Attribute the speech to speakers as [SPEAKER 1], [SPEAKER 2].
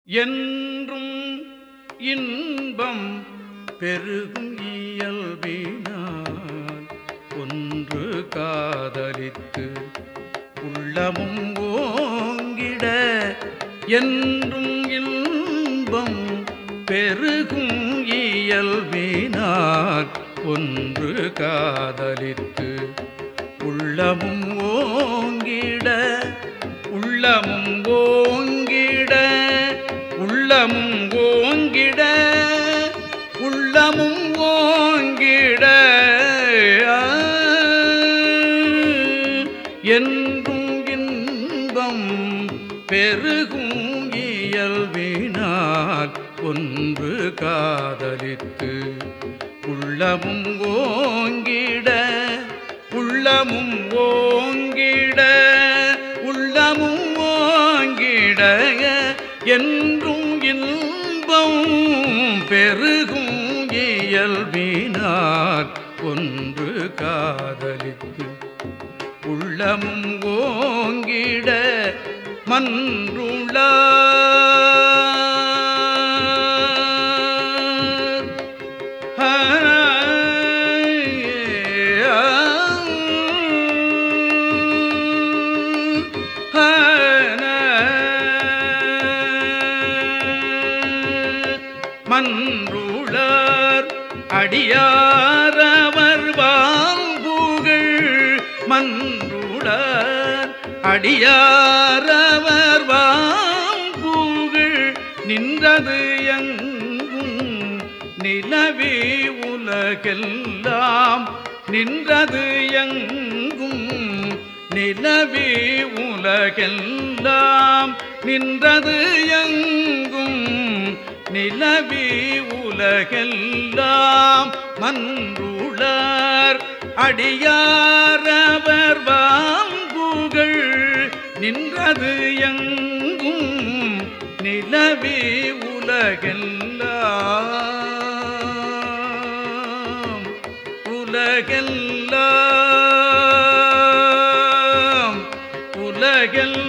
[SPEAKER 1] என்றும் இன்பம் பெருகும் இயல்பினால் ஒன்று காதலித்து உள்ளமும் ஓங்கிட என்றும் இன்பம் பெருகும் இயல்பினால் ஒன்று காதலித்து உள்ளமும் ஓங்கிட உள்ளமும் ஓங்கிட உள்ளமும் ஓங்கிட உள்ளமும் ஓங்கிட ஆ, என்றும் இன்பம் பெருகும் இயல்பினால் ஒன்று காதலித்து உள்ளமும் ஓங்கிட உள்ளமும் ஓங்கிட உள்ளமும் ஓங்கிட என்றும் இன்பம் பெருகும் இயல்பினார் ஒன்று காதலித்து உள்ளமும் ஓங்கிட மன்றுளார் மன்றுளார் அடியாரவர் வாங்குகள் மன்றுளார் அடியாரவர் வாங்குகள் நின்றது எங்கும் நிலவி உலகெல்லாம் நின்றது எங்கும் நிலவி உலகெல்லாம் நின்றது எங்கும் நிலவி உலகெல்லாம் மன்றுளார் அடியாரவர் வாங்குகள் நின்றது எங்கும் நிலவி உலகெல்லாம் உலகெல்லாம் உலகெல்லாம்